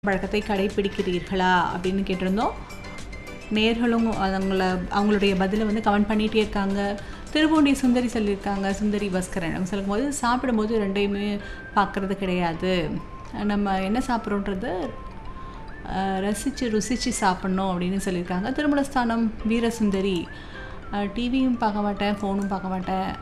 பழக்கத்தை கடைபிடிக்கிறீர்களா அப்படின்னு கேட்டிருந்தோம் நேர்களும் அவங்கள அவங்களுடைய பதிலை வந்து கமெண்ட் பண்ணிகிட்டே இருக்காங்க திருப்பூண்டி சுந்தரி சொல்லியிருக்காங்க சுந்தரி பாஸ்கரன் அவங்க சொல்லும்போது சாப்பிடும்போது ரெண்டையுமே பார்க்குறது கிடையாது நம்ம என்ன சாப்பிட்றோன்றது ரசித்து ருசித்து சாப்பிட்ணும் அப்படின்னு சொல்லியிருக்காங்க திருமலஸ்தானம் வீரசுந்தரி டிவியும் பார்க்க மாட்டேன் ஃபோனும் பார்க்க மாட்டேன்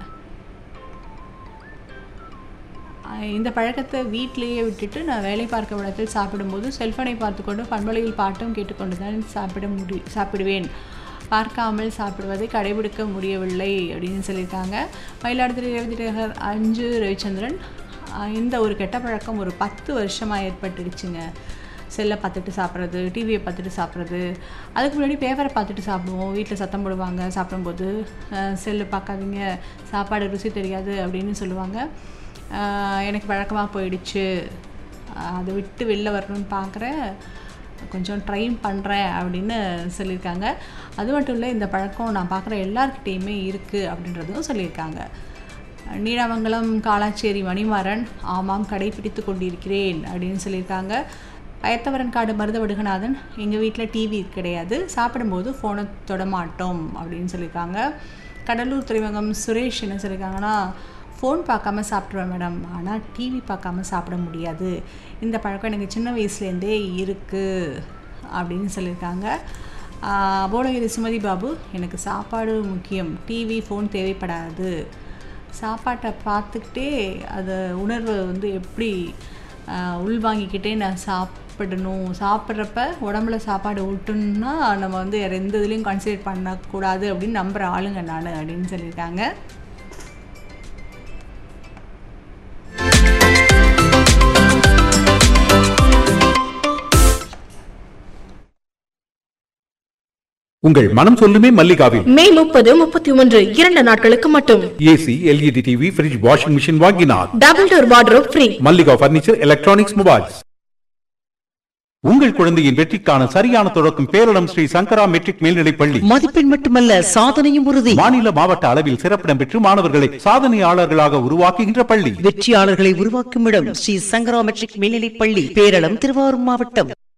அஹ் இந்த பழக்கத்தை வீட்டிலேயே விட்டுட்டு நான் வேலை பார்க்க இடத்தில் சாப்பிடும்போது செல்ஃபோனை பார்த்துக்கொண்டு பண்பலையில் பாட்டும் கேட்டுக்கொண்டு தான் சாப்பிட முடி சாப்பிடுவேன் பார்க்காமல் சாப்பிடுவதை கடைபிடிக்க முடியவில்லை அப்படின்னு சொல்லியிருக்காங்க மயிலாடுதுறை ரேவதி நகர் அஞ்சு ரவிச்சந்திரன் அஹ் இந்த ஒரு கெட்ட பழக்கம் ஒரு பத்து வருஷமாக ஏற்பட்டுடுச்சுங்க செல்லை பார்த்துட்டு சாப்பிட்றது டிவியை பார்த்துட்டு சாப்பிட்றது அதுக்கு முன்னாடி பேப்பரை பார்த்துட்டு சாப்பிடுவோம் வீட்டில் சத்தம் போடுவாங்க சாப்பிடும்போது அஹ் செல்லு பார்க்காதீங்க சாப்பாடு ருசி தெரியாது அப்படின்னு சொல்லுவாங்க ஆஹ் எனக்கு பழக்கமாக போயிடுச்சு ஆஹ் அதை விட்டு வெளில வரணும்னு பார்க்குறேன் கொஞ்சம் ட்ரை பண்ணுறேன் அப்படின்னு சொல்லியிருக்காங்க அது மட்டும் இல்லை இந்த பழக்கம் நான் பார்க்குற எல்லாருக்கிட்டேயுமே இருக்குது அப்படின்றதும் சொல்லியிருக்காங்க நீடாமங்கலம் காலாச்சேரி மணிமாறன் ஆமாம் கடைபிடித்து கொண்டிருக்கிறேன் அப்படின்னு சொல்லியிருக்காங்க பயத்தவரன் காடு மருத வடுகநாதன் எங்கள் வீட்டில் டிவி கிடையாது சாப்பிடும்போது ஃபோனை தொட மாட்டோம் அப்படின்னு சொல்லியிருக்காங்க கடலூர் துறைமுகம் சுரேஷ் என்ன சொல்லியிருக்காங்கன்னா ஃபோன் பார்க்காம சாப்பிட்ருவேன் மேடம் ஆனால் டிவி பார்க்காம சாப்பிட முடியாது இந்த பழக்கம் எனக்கு சின்ன வயசுலேருந்தே இருக்குது அப்படின்னு சொல்லியிருக்காங்க ஆஹ் போலகிரி சுமதி பாபு எனக்கு சாப்பாடு முக்கியம் டிவி ஃபோன் தேவைப்படாது சாப்பாட்டை பார்த்துக்கிட்டே அதை உணர்வை வந்து எப்படி ஆஹ் உள்வாங்கிக்கிட்டே நான் சாப்பிடணும் சாப்பிட்றப்ப உடம்புல சாப்பாடு ஊட்டணும்னா நம்ம வந்து வேறு எந்த இதுலேயும் கன்சிடர் பண்ணக்கூடாது அப்படின்னு நம்புகிற ஆளுங்க நான் அப்படின்னு சொல்லியிருக்காங்க உங்கள் மனம் சொல்லுமே மல்லிகாவில் மே முப்பது முப்பத்தி ஒன்று இரண்டு நாட்களுக்கு மட்டும் AC LED TV fridge washing machine வாங்கினார் double door wardrobe free Mallika furniture electronics mobiles உங்கள் குழந்தையின் வெற்றிக்கான சரியான தொடக்கம் பேரிடம் ஸ்ரீ சங்கரா மெட்ரிக் மேல்நிலைப் பள்ளி மதிப்பெண் மட்டுமல்ல சாதனையும் உறுதி மாநில மாவட்ட அளவில் சிறப்பிடம் பெற்று மாணவர்களை சாதனையாளர்களாக உருவாக்குகின்ற பள்ளி வெற்றியாளர்களை உருவாக்கும் இடம் ஸ்ரீ சங்கரா மெட்ரிக் மேல்நிலைப் பள்ளி பேரளம் திருவாரூர் மாவட்டம்